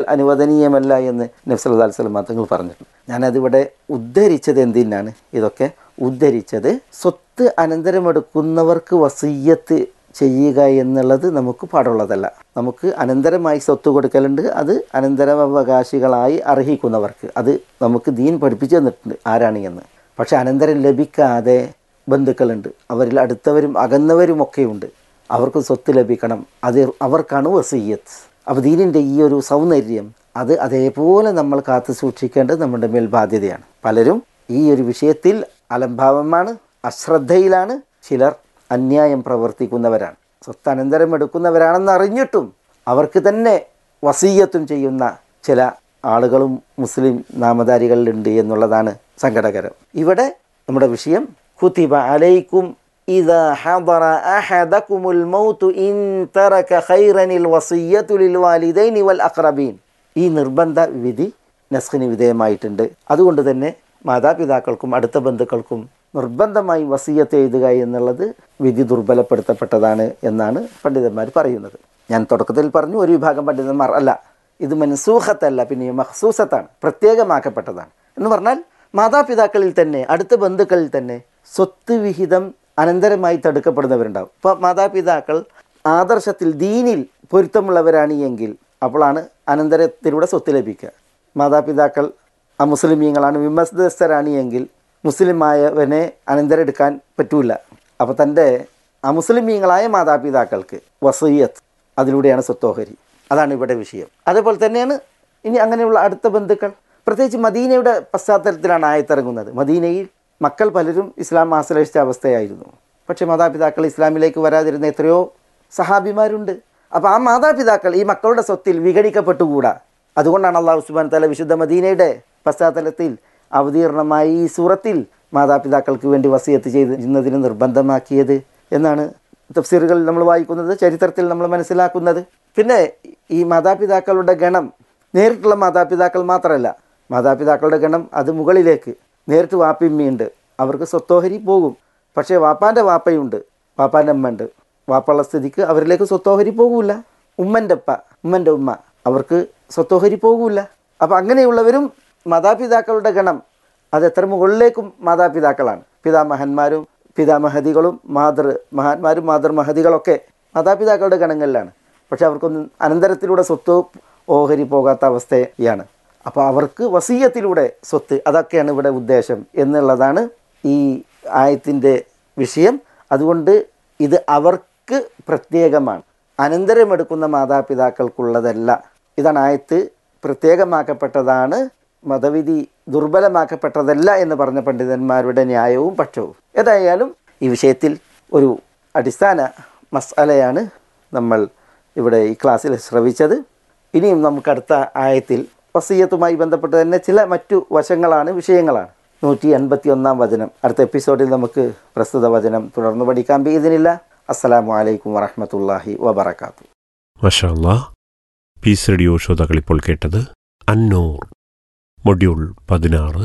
അനുവദനീയമല്ല എന്ന് നബ്സല്ലാ സ്വലം തങ്ങൾ പറഞ്ഞിട്ടുണ്ട് ഞാനതിവിടെ ഉദ്ധരിച്ചത് എന്തിനാണ് ഇതൊക്കെ ഉദ്ധരിച്ചത് സ്വത്ത് അനന്തരമെടുക്കുന്നവർക്ക് വസീയത്ത് ചെയ്യുക എന്നുള്ളത് നമുക്ക് പാടുള്ളതല്ല നമുക്ക് അനന്തരമായി സ്വത്ത് കൊടുക്കലുണ്ട് അത് അനന്തരാവകാശികളായി അർഹിക്കുന്നവർക്ക് അത് നമുക്ക് ദീൻ പഠിപ്പിച്ചു തന്നിട്ടുണ്ട് ആരാണ് എന്ന് പക്ഷെ അനന്തരം ലഭിക്കാതെ ബന്ധുക്കളുണ്ട് അവരിൽ അടുത്തവരും അകന്നവരുമൊക്കെയുണ്ട് അവർക്ക് സ്വത്ത് ലഭിക്കണം അത് അവർക്കാണ് വസീയത്ത് അപ്പോൾ ദീനിൻ്റെ ഈ ഒരു സൗന്ദര്യം അത് അതേപോലെ നമ്മൾ കാത്തു സൂക്ഷിക്കേണ്ടത് നമ്മുടെ മേൽ ബാധ്യതയാണ് പലരും ഈ ഒരു വിഷയത്തിൽ അലംഭാവമാണ് അശ്രദ്ധയിലാണ് ചിലർ അന്യായം പ്രവർത്തിക്കുന്നവരാണ് സ്വത്ത് അനന്തരം എടുക്കുന്നവരാണെന്ന് അറിഞ്ഞിട്ടും അവർക്ക് തന്നെ വസീയത്തും ചെയ്യുന്ന ചില ആളുകളും മുസ്ലിം നാമധാരികളിലുണ്ട് എന്നുള്ളതാണ് സങ്കടകരം ഇവിടെ നമ്മുടെ വിഷയം കുത്തിബ അലൈക്കും إذا حضر أحدكم الموت إن ترك خيرا الوصية للوالدين والأقربين ഈ നിർബന്ധ വിധി നസ്ഖിന് വിധേയമായിട്ടുണ്ട് അതുകൊണ്ട് തന്നെ മാതാപിതാക്കൾക്കും അടുത്ത ബന്ധുക്കൾക്കും നിർബന്ധമായി വസീയത്ത് എഴുതുക എന്നുള്ളത് വിധി ദുർബലപ്പെടുത്തപ്പെട്ടതാണ് എന്നാണ് പണ്ഡിതന്മാർ പറയുന്നത് ഞാൻ തുടക്കത്തിൽ പറഞ്ഞു ഒരു വിഭാഗം പണ്ഡിതന്മാർ അല്ല ഇത് മൻസൂഹത്തല്ല പിന്നെ മഹ്സൂസത്താണ് പ്രത്യേകമാക്കപ്പെട്ടതാണ് എന്ന് പറഞ്ഞാൽ മാതാപിതാക്കളിൽ തന്നെ അടുത്ത ബന്ധുക്കളിൽ തന്നെ സ്വത്ത് വിഹിതം അനന്തരമായി തടുക്കപ്പെടുന്നവരുണ്ടാവും ഇപ്പോൾ മാതാപിതാക്കൾ ആദർശത്തിൽ ദീനിൽ പൊരുത്തമുള്ളവരാണ് എങ്കിൽ അപ്പോഴാണ് അനന്തരത്തിലൂടെ സ്വത്ത് ലഭിക്കുക മാതാപിതാക്കൾ അമുസ്ലിമീങ്ങളാണ് വിമർശിതസ്ഥരാണ് എങ്കിൽ മുസ്ലിമായവനെ അനന്തരം എടുക്കാൻ പറ്റൂല അപ്പോൾ തൻ്റെ അമുസ്ലിമീങ്ങളായ മാതാപിതാക്കൾക്ക് വസീയത്ത് അതിലൂടെയാണ് സ്വത്തോഹരി അതാണ് ഇവിടെ വിഷയം അതേപോലെ തന്നെയാണ് ഇനി അങ്ങനെയുള്ള അടുത്ത ബന്ധുക്കൾ പ്രത്യേകിച്ച് മദീനയുടെ പശ്ചാത്തലത്തിലാണ് ആയത്തിറങ്ങുന്നത് മദീനയിൽ മക്കൾ പലരും ഇസ്ലാം ആശ്രയിച്ച അവസ്ഥയായിരുന്നു പക്ഷേ മാതാപിതാക്കൾ ഇസ്ലാമിലേക്ക് വരാതിരുന്ന എത്രയോ സഹാബിമാരുണ്ട് അപ്പോൾ ആ മാതാപിതാക്കൾ ഈ മക്കളുടെ സ്വത്തിൽ വിഘടിക്കപ്പെട്ടുകൂടാ അതുകൊണ്ടാണ് അള്ളാഹു സുബാൻ തല വിശുദ്ധ മദീനയുടെ പശ്ചാത്തലത്തിൽ അവതീർണമായി ഈ സൂറത്തിൽ മാതാപിതാക്കൾക്ക് വേണ്ടി വസിയത്ത് ചെയ്യുന്നതിന് നിർബന്ധമാക്കിയത് എന്നാണ് തഫ്സീറുകളിൽ നമ്മൾ വായിക്കുന്നത് ചരിത്രത്തിൽ നമ്മൾ മനസ്സിലാക്കുന്നത് പിന്നെ ഈ മാതാപിതാക്കളുടെ ഗണം നേരിട്ടുള്ള മാതാപിതാക്കൾ മാത്രമല്ല മാതാപിതാക്കളുടെ ഗണം അത് മുകളിലേക്ക് നേരിട്ട് വാപ്പിമ്മയുണ്ട് അവർക്ക് സ്വത്തോഹരി പോകും പക്ഷേ വാപ്പാൻ്റെ വാപ്പയുണ്ട് വാപ്പാൻ്റെ അമ്മ ഉണ്ട് വാപ്പുള്ള സ്ഥിതിക്ക് അവരിലേക്ക് സ്വത്തോഹരി പോകൂല ഉമ്മൻ്റെ അപ്പ ഉമ്മൻ്റെ ഉമ്മ അവർക്ക് സ്വത്തോഹരി പോകൂല അപ്പോൾ അങ്ങനെയുള്ളവരും മാതാപിതാക്കളുടെ ഗണം അത് എത്ര മുകളിലേക്കും മാതാപിതാക്കളാണ് പിതാമഹന്മാരും പിതാമഹതികളും മാതൃ മഹാന്മാരും മാതൃ മഹതികളൊക്കെ മാതാപിതാക്കളുടെ ഗണങ്ങളിലാണ് പക്ഷെ അവർക്കൊന്നും അനന്തരത്തിലൂടെ സ്വത്ത് ഓഹരി പോകാത്ത അവസ്ഥയാണ് അപ്പോൾ അവർക്ക് വസീയത്തിലൂടെ സ്വത്ത് അതൊക്കെയാണ് ഇവിടെ ഉദ്ദേശം എന്നുള്ളതാണ് ഈ ആയത്തിൻ്റെ വിഷയം അതുകൊണ്ട് ഇത് അവർക്ക് പ്രത്യേകമാണ് അനന്തരമെടുക്കുന്ന മാതാപിതാക്കൾക്കുള്ളതല്ല ഇതാണ് ആയത്ത് പ്രത്യേകമാക്കപ്പെട്ടതാണ് മതവിധി ദുർബലമാക്കപ്പെട്ടതല്ല എന്ന് പറഞ്ഞ പണ്ഡിതന്മാരുടെ ന്യായവും പക്ഷവും ഏതായാലും ഈ വിഷയത്തിൽ ഒരു അടിസ്ഥാന മസാലയാണ് നമ്മൾ ഇവിടെ ഈ ക്ലാസ്സിൽ ശ്രവിച്ചത് ഇനിയും നമുക്ക് അടുത്ത ആയത്തിൽ വസീയത്തുമായി ബന്ധപ്പെട്ട് തന്നെ ചില മറ്റു വശങ്ങളാണ് വിഷയങ്ങളാണ് നൂറ്റി എൺപത്തി ഒന്നാം വചനം അടുത്ത എപ്പിസോഡിൽ നമുക്ക് പ്രസ്തുത വചനം തുടർന്ന് പഠിക്കാൻ ഇതിനില്ല അസ്സലാമു അലൈക്കും വറഹമത്തല്ലാഹി വബർക്കാത്തു മഷാല്ലാ പീസ് റേഡിയോ ശ്രോതാക്കൾ ഇപ്പോൾ കേട്ടത് അന്നൂർ മൊഡ്യൂൾ പതിനാറ്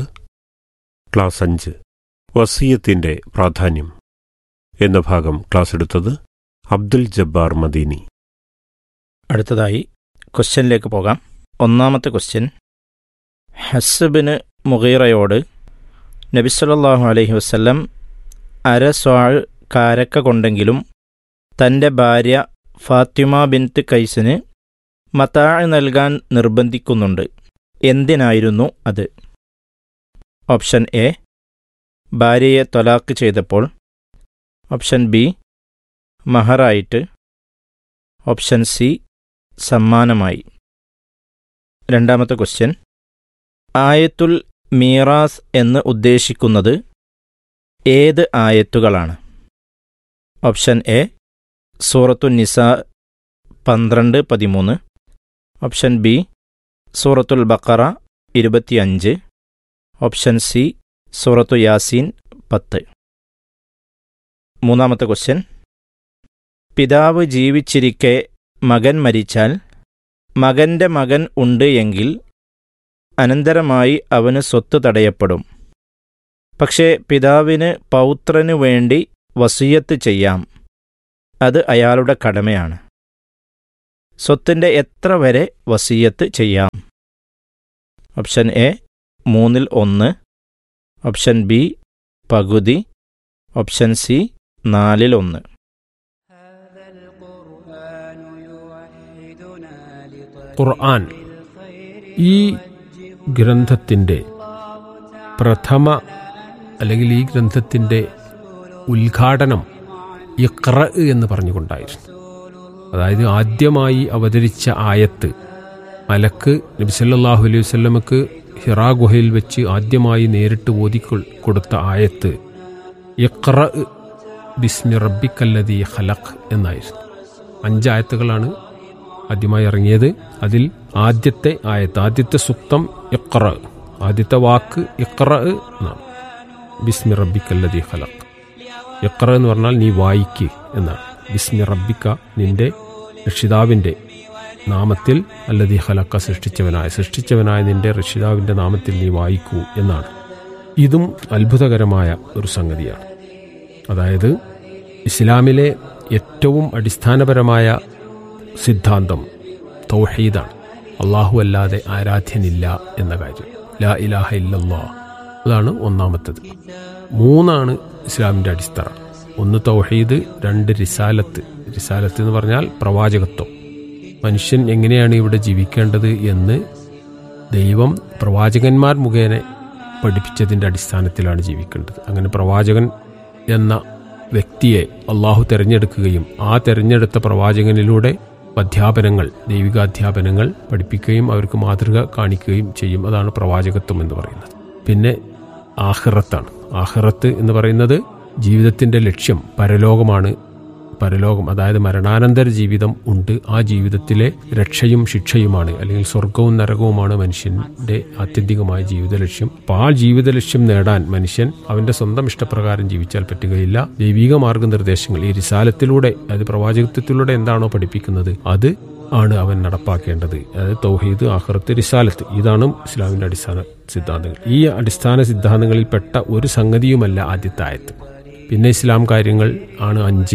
ക്ലാസ് അഞ്ച് വസീയത്തിൻ്റെ പ്രാധാന്യം എന്ന ഭാഗം ക്ലാസ് എടുത്തത് അബ്ദുൽ ജബ്ബാർ മദീനി അടുത്തതായി ക്വസ്റ്റ്യനിലേക്ക് പോകാം ഒന്നാമത്തെ ക്വസ്റ്റ്യൻ ഹസ്ബിന് മുഗീറയോട് നബിസല്ലാഹു അലൈഹി വസ്ല്ലം അര സ്വാൾ കാരക്ക കൊണ്ടെങ്കിലും തൻ്റെ ഭാര്യ ഫാത്തിമ ബിൻത്ത് കൈസിന് മത്താഴ് നൽകാൻ നിർബന്ധിക്കുന്നുണ്ട് എന്തിനായിരുന്നു അത് ഓപ്ഷൻ എ ഭാര്യയെ തൊലാക്ക് ചെയ്തപ്പോൾ ഓപ്ഷൻ ബി മഹറായിട്ട് ഓപ്ഷൻ സി സമ്മാനമായി രണ്ടാമത്തെ ക്വസ്റ്റ്യൻ ആയത്തുൽ മീറാസ് എന്ന് ഉദ്ദേശിക്കുന്നത് ഏത് ആയത്തുകളാണ് ഓപ്ഷൻ എ സൂറത്തു നിസ പന്ത്രണ്ട് പതിമൂന്ന് ഓപ്ഷൻ ബി സൂറത്തുൽ ബക്കറ ഇരുപത്തിയഞ്ച് ഓപ്ഷൻ സി സൂറത്തു യാസീൻ പത്ത് മൂന്നാമത്തെ ക്വസ്റ്റ്യൻ പിതാവ് ജീവിച്ചിരിക്കെ മകൻ മരിച്ചാൽ മകന്റെ മകൻ ഉണ്ട് എങ്കിൽ അനന്തരമായി അവന് സ്വത്ത് തടയപ്പെടും പക്ഷേ പിതാവിന് പൗത്രനു വേണ്ടി വസീയത്ത് ചെയ്യാം അത് അയാളുടെ കടമയാണ് സ്വത്തിൻ്റെ എത്ര വരെ വസീയത്ത് ചെയ്യാം ഓപ്ഷൻ എ മൂന്നിൽ ഒന്ന് ഓപ്ഷൻ ബി പകുതി ഓപ്ഷൻ സി നാലിൽ ഒന്ന് ഖുർആൻ ഈ ഗ്രന്ഥത്തിൻ്റെ പ്രഥമ അല്ലെങ്കിൽ ഈ ഗ്രന്ഥത്തിൻ്റെ ഉദ്ഘാടനം ഇഖ്ര എന്ന് പറഞ്ഞുകൊണ്ടായിരുന്നു അതായത് ആദ്യമായി അവതരിച്ച ആയത്ത് മലക്ക് നബി സല്ലല്ലാഹു അലൈഹി വസല്ലമക്ക് ഹിറാ ഗുഹയിൽ വെച്ച് ആദ്യമായി നേരിട്ട് ഓതി കൊ- കൊടുത്ത ആയത്ത് ഇഖ്ര ബിസ്മി റബ്ബിക്കല്ലതി ഖലഖ് എന്നായിരുന്നു അഞ്ചായത്തുകളാണ് ആദ്യമായി ഇറങ്ങിയത് അതിൽ ആദ്യത്തെ ആയത്ത് ആദ്യത്തെ സുക്തം ഇഖ്ര ആദ്യത്തെ വാക്ക് ഇഖ്ര എന്നാണ് ബിസ്മി റബ്ബിക്കല്ലതി ഖലഖ് ഇഖ്ര എന്ന് പറഞ്ഞാൽ നീ വായിക്ക് എന്നാണ് ബിസ്മി റബ്ബിക്ക നിന്റെ രക്ഷിതാവിൻ്റെ നാമത്തിൽ അല്ലതി ഖലക്ക സൃഷ്ടിച്ചവനായ സൃഷ്ടിച്ചവനായ നിന്റെ രക്ഷിതാവിൻ്റെ നാമത്തിൽ നീ വായിക്കൂ എന്നാണ് ഇതും അത്ഭുതകരമായ ഒരു സംഗതിയാണ് അതായത് ഇസ്ലാമിലെ ഏറ്റവും അടിസ്ഥാനപരമായ സിദ്ധാന്തം തൗഹീദാണ് അള്ളാഹു അല്ലാതെ ആരാധ്യനില്ല എന്ന കാര്യം ലാ ഇലാഹ ഇല്ലല്ലാ അതാണ് ഒന്നാമത്തത് മൂന്നാണ് ഇസ്ലാമിൻ്റെ അടിത്തറ ഒന്ന് തൗഹീദ് രണ്ട് റിസാലത്ത് റിസാലത്ത് എന്ന് പറഞ്ഞാൽ പ്രവാചകത്വം മനുഷ്യൻ എങ്ങനെയാണ് ഇവിടെ ജീവിക്കേണ്ടത് എന്ന് ദൈവം പ്രവാചകന്മാർ മുഖേന പഠിപ്പിച്ചതിൻ്റെ അടിസ്ഥാനത്തിലാണ് ജീവിക്കേണ്ടത് അങ്ങനെ പ്രവാചകൻ എന്ന വ്യക്തിയെ അള്ളാഹു തിരഞ്ഞെടുക്കുകയും ആ തിരഞ്ഞെടുത്ത പ്രവാചകനിലൂടെ അധ്യാപനങ്ങൾ ദൈവികാധ്യാപനങ്ങൾ പഠിപ്പിക്കുകയും അവർക്ക് മാതൃക കാണിക്കുകയും ചെയ്യും അതാണ് പ്രവാചകത്വം എന്ന് പറയുന്നത് പിന്നെ ആഹ്റത്താണ് ആഹ്റത്ത് എന്ന് പറയുന്നത് ജീവിതത്തിൻ്റെ ലക്ഷ്യം പരലോകമാണ് പരലോകം അതായത് മരണാനന്തര ജീവിതം ഉണ്ട് ആ ജീവിതത്തിലെ രക്ഷയും ശിക്ഷയുമാണ് അല്ലെങ്കിൽ സ്വർഗവും നരകവുമാണ് മനുഷ്യന്റെ ആത്യന്തികമായ ജീവിത ലക്ഷ്യം അപ്പോൾ ആ ജീവിത ലക്ഷ്യം നേടാൻ മനുഷ്യൻ അവന്റെ സ്വന്തം ഇഷ്ടപ്രകാരം ജീവിച്ചാൽ പറ്റുകയില്ല ദൈവിക മാർഗനിർദ്ദേശങ്ങൾ ഈ റിസാലത്തിലൂടെ അതായത് പ്രവാചകത്വത്തിലൂടെ എന്താണോ പഠിപ്പിക്കുന്നത് അത് ആണ് അവൻ നടപ്പാക്കേണ്ടത് അതായത് തൗഹീദ് ആഹ്റത്ത് റിസാലത്ത് ഇതാണ് ഇസ്ലാമിന്റെ അടിസ്ഥാന സിദ്ധാന്തങ്ങൾ ഈ അടിസ്ഥാന സിദ്ധാന്തങ്ങളിൽപ്പെട്ട ഒരു സംഗതിയുമല്ല ആദ്യത്തെ ആയത്ത് പിന്നെ ഇസ്ലാം കാര്യങ്ങൾ ആണ് അഞ്ച്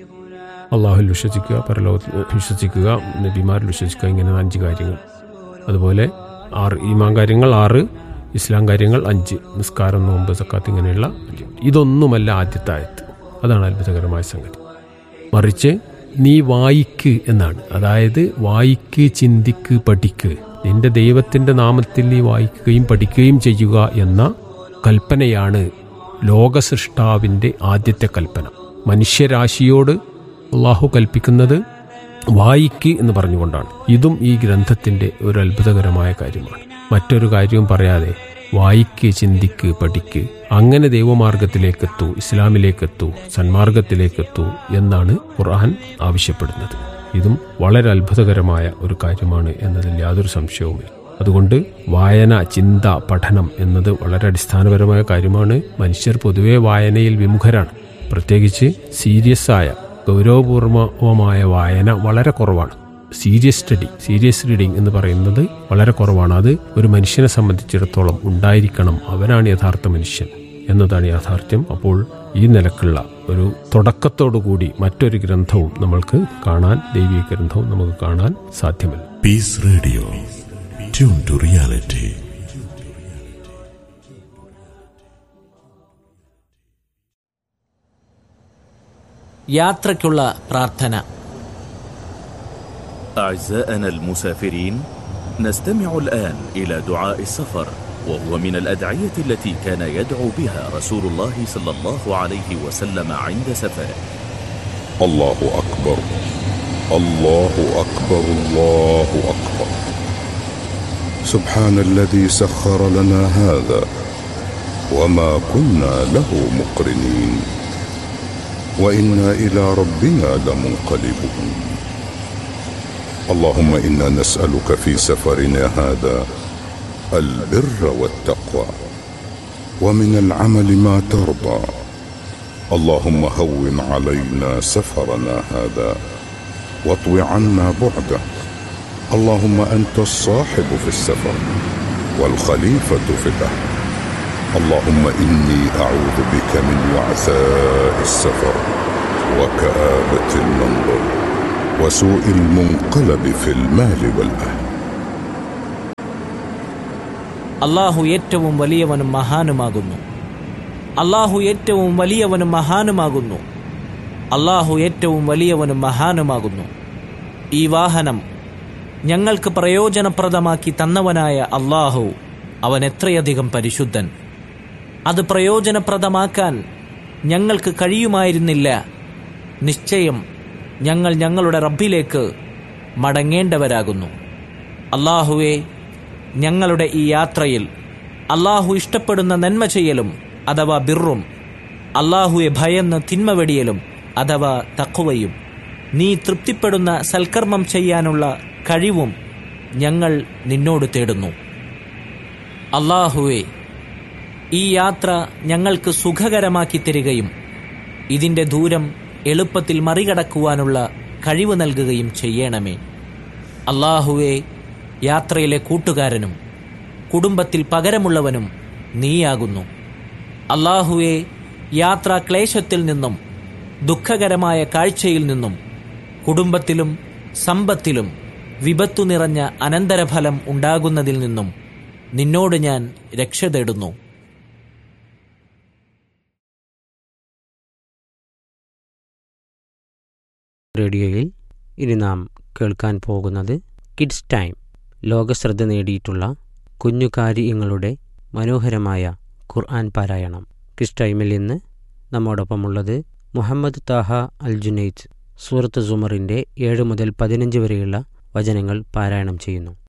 അള്ളാഹുൽ വിശ്വസിക്കുക പരലോകത്തിൽ വിശ്വസിക്കുക നബിമാരിൽ വിശ്വസിക്കുക ഇങ്ങനെ അഞ്ച് കാര്യങ്ങൾ അതുപോലെ ആറ് ഈമാൻ കാര്യങ്ങൾ ആറ് ഇസ്ലാം കാര്യങ്ങൾ അഞ്ച് നിസ്കാരം നോമ്പ് സക്കാത്ത് ഇങ്ങനെയുള്ള അഞ്ച് ഇതൊന്നുമല്ല ആദ്യത്തെ ആയത്ത് അതാണ് അത്ഭുതകരമായ സംഗതി മറിച്ച് നീ വായിക്ക് എന്നാണ് അതായത് വായിക്ക് ചിന്തിക്ക് പഠിക്ക് നിന്റെ ദൈവത്തിന്റെ നാമത്തിൽ നീ വായിക്കുകയും പഠിക്കുകയും ചെയ്യുക എന്ന കൽപ്പനയാണ് ലോകസൃഷ്ടാവിന്റെ ആദ്യത്തെ കൽപ്പന മനുഷ്യരാശിയോട് അള്ളാഹു കൽപ്പിക്കുന്നത് വായിക്ക് എന്ന് പറഞ്ഞുകൊണ്ടാണ് ഇതും ഈ ഗ്രന്ഥത്തിന്റെ ഒരു അത്ഭുതകരമായ കാര്യമാണ് മറ്റൊരു കാര്യവും പറയാതെ വായിക്ക് ചിന്തിക്ക് പഠിക്ക് അങ്ങനെ ദൈവമാർഗത്തിലേക്കെത്തൂ ഇസ്ലാമിലേക്കെത്തൂ സന്മാർഗത്തിലേക്കെത്തൂ എന്നാണ് ഖുർആൻ ആവശ്യപ്പെടുന്നത് ഇതും വളരെ അത്ഭുതകരമായ ഒരു കാര്യമാണ് എന്നതിൽ യാതൊരു സംശയവുമില്ല അതുകൊണ്ട് വായന ചിന്ത പഠനം എന്നത് വളരെ അടിസ്ഥാനപരമായ കാര്യമാണ് മനുഷ്യർ പൊതുവെ വായനയിൽ വിമുഖരാണ് പ്രത്യേകിച്ച് സീരിയസ് ആയ ഗൗരവപൂർവമായ വായന വളരെ കുറവാണ് സീരിയസ് സ്റ്റഡി സീരിയസ് റീഡിംഗ് എന്ന് പറയുന്നത് വളരെ കുറവാണ് അത് ഒരു മനുഷ്യനെ സംബന്ധിച്ചിടത്തോളം ഉണ്ടായിരിക്കണം അവനാണ് യഥാർത്ഥ മനുഷ്യൻ എന്നതാണ് യാഥാർത്ഥ്യം അപ്പോൾ ഈ നിലക്കുള്ള ഒരു തുടക്കത്തോടുകൂടി മറ്റൊരു ഗ്രന്ഥവും നമ്മൾക്ക് കാണാൻ ദൈവിക ഗ്രന്ഥവും നമുക്ക് കാണാൻ സാധ്യമല്ല Peace Radio. Tune to reality. യാത്രയ്ക്കുള്ള പ്രാർത്ഥന أعزائنا المسافرين نستمع الآن إلى دعاء السفر وهو من الأدعية التي كان يدعو بها رسول الله صلى الله عليه وسلم عند سفره الله أكبر الله أكبر الله أكبر سبحان الذي سخر لنا هذا وما كنا له مقرنين وإنا إلى ربنا لمنقلبون اللهم إنا نسألك في سفرنا هذا البر والتقوى ومن العمل ما ترضى اللهم هون علينا سفرنا هذا واطو عنا بعده اللهم انت الصاحب في السفر والخليفه في الاهل اللهم اني اعوذ بك من وعثاء السفر وكابه المنظر وسوء المنقلب في المال والأهل അള്ളാഹു ഏറ്റവും വലിയവനും മഹാനുമാകുന്നു അള്ളാഹു ഏറ്റവും വലിയവനും മഹാനുമാകുന്നു അള്ളാഹു ഏറ്റവും വലിയവനും മഹാനുമാകുന്നു ഈ വാഹനം ഞങ്ങൾക്ക് പ്രയോജനപ്രദമാക്കി തന്നവനായ അള്ളാഹു അവൻ എത്രയധികം പരിശുദ്ധൻ അത് പ്രയോജനപ്രദമാക്കാൻ ഞങ്ങൾക്ക് കഴിയുമായിരുന്നില്ല നിശ്ചയം ഞങ്ങൾ ഞങ്ങളുടെ റബ്ബിലേക്ക് മടങ്ങേണ്ടവരാകുന്നു അള്ളാഹുവെ ഞങ്ങളുടെ ഈ യാത്രയിൽ അള്ളാഹു ഇഷ്ടപ്പെടുന്ന നന്മ ചെയ്യലും അഥവാ ബിറും അള്ളാഹുവെ ഭയന്ന് തിന്മ വെടിയലും അഥവാ തക്കുവയും നീ തൃപ്തിപ്പെടുന്ന സൽക്കർമ്മം ചെയ്യാനുള്ള കഴിവും ഞങ്ങൾ നിന്നോട് തേടുന്നു അള്ളാഹുവെ ഈ യാത്ര ഞങ്ങൾക്ക് സുഖകരമാക്കി തരികയും ഇതിന്റെ ദൂരം എളുപ്പത്തിൽ മറികടക്കുവാനുള്ള കഴിവ് നൽകുകയും ചെയ്യണമേ അള്ളാഹുവെ യാത്രയിലെ കൂട്ടുകാരനും കുടുംബത്തിൽ പകരമുള്ളവനും നീയാകുന്നു അള്ളാഹുവെ യാത്രാ ക്ലേശത്തിൽ നിന്നും ദുഃഖകരമായ കാഴ്ചയിൽ നിന്നും കുടുംബത്തിലും സമ്പത്തിലും വിപത്തു നിറഞ്ഞ അനന്തരഫലം ഉണ്ടാകുന്നതിൽ നിന്നും നിന്നോട് ഞാൻ രക്ഷ തേടുന്നു റേഡിയോയിൽ ഇനി നാം കേൾക്കാൻ പോകുന്നത് കിഡ്സ് ടൈം ലോകശ്രദ്ധ നേടിയിട്ടുള്ള കുഞ്ഞു കാര്യങ്ങളുടെ മനോഹരമായ ഖുർആൻ പാരായണം കിഡ്സ് ടൈമിൽ ഇന്ന് നമ്മോടൊപ്പമുള്ളത് മുഹമ്മദ് താഹ അൽ ജുനൈദ് സൂറത്ത് സുമറിൻ്റെ ഏഴ് മുതൽ പതിനഞ്ച് വരെയുള്ള വചനങ്ങൾ പാരായണം ചെയ്യുന്നു